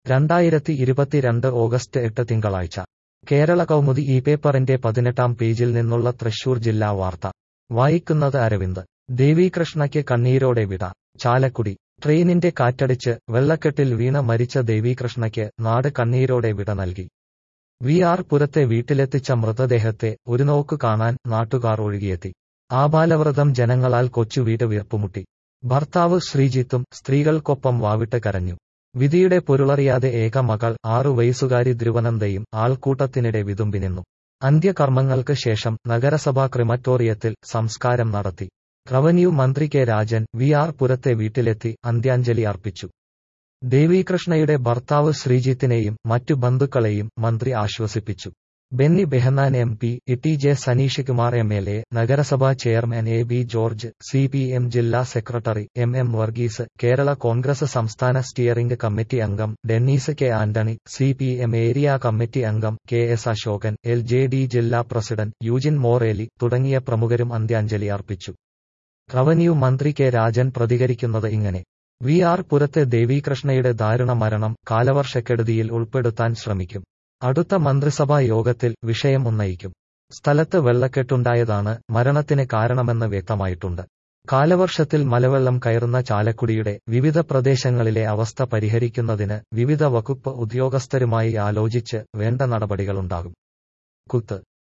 രണ്ടായിരത്തി ഇരുപത്തിരണ്ട് ഓഗസ്റ്റ് എട്ട് തിങ്കളാഴ്ച കേരള കൗമുദി ഈ പേപ്പറിന്റെ പതിനെട്ടാം പേജിൽ നിന്നുള്ള തൃശൂർ ജില്ലാ വാർത്ത വായിക്കുന്നത് അരവിന്ദ് ദേവീകൃഷ്ണയ്ക്ക് കണ്ണീരോടെ വിട ചാലക്കുടി ട്രെയിനിന്റെ കാറ്റടിച്ച് വെള്ളക്കെട്ടിൽ വീണ മരിച്ച ദേവീകൃഷ്ണയ്ക്ക് നാട് കണ്ണീരോടെ വിട നൽകി വി ആർ പുരത്തെ വീട്ടിലെത്തിച്ച മൃതദേഹത്തെ ഒരു നോക്കു കാണാൻ നാട്ടുകാർ ഒഴുകിയെത്തി ആബാലവ്രതം ജനങ്ങളാൽ കൊച്ചുവീട് വീർപ്പുമുട്ടി ഭർത്താവ് ശ്രീജിത്തും സ്ത്രീകൾക്കൊപ്പം വാവിട്ട് കരഞ്ഞു വിധിയുടെ പൊരുളറിയാതെ ഏക മകൾ ആറു വയസ്സുകാരി ധ്രുവനന്ദയും ആൾക്കൂട്ടത്തിനിടെ വിതുമ്പി നിന്നു അന്ത്യകർമ്മങ്ങൾക്ക് ശേഷം നഗരസഭാ ക്രിമറ്റോറിയത്തിൽ സംസ്കാരം നടത്തി റവന്യൂ മന്ത്രി കെ രാജൻ വി ആർ പുരത്തെ വീട്ടിലെത്തി അന്ത്യാഞ്ജലി അർപ്പിച്ചു ദേവീകൃഷ്ണയുടെ ഭർത്താവ് ശ്രീജിത്തിനെയും മറ്റു ബന്ധുക്കളെയും മന്ത്രി ആശ്വസിപ്പിച്ചു Benny Behanan M P E J Saneesh Kumar M L A നഗരസഭാ chairman A B George C P M ജില്ലാ secretary M M Varghese Kerala Congress സംസ്ഥാന സ്റ്റിയറിംഗ് കമ്മിറ്റി അംഗം Dennis K Antony C P M area committee അംഗം K S Asokan L J D ജില്ലാ പ്രസിഡന്റ് യൂജിൻ മോറേലി തുടങ്ങിയ പ്രമുഖരും അന്ത്യാഞ്ജലി അർപ്പിച്ചു റവന്യൂ മന്ത്രി കെ രാജൻ പ്രതികരിക്കുന്നത് ഇങ്ങനെ വി ആർ പുരത്തെ ദേവീകൃഷ്ണയുടെ ദാരുണ മരണം കാലവർഷക്കെടുതിയിൽ ഉൾപ്പെടുത്താൻ ശ്രമിക്കും അടുത്ത മന്ത്രിസഭാ യോഗത്തിൽ വിഷയം ഉന്നയിക്കും സ്ഥലത്ത് വെള്ളക്കെട്ടുണ്ടായതാണ് മരണത്തിന് കാരണമെന്ന് വ്യക്തമായിട്ടുണ്ട് കാലവർഷത്തിൽ മലവെള്ളം കയറുന്ന ചാലക്കുടിയുടെ വിവിധ പ്രദേശങ്ങളിലെ അവസ്ഥ പരിഹരിക്കുന്നതിന് വിവിധ വകുപ്പ് ഉദ്യോഗസ്ഥരുമായി ആലോചിച്ച് വേണ്ട നടപടികളുണ്ടാകും കുത്ത്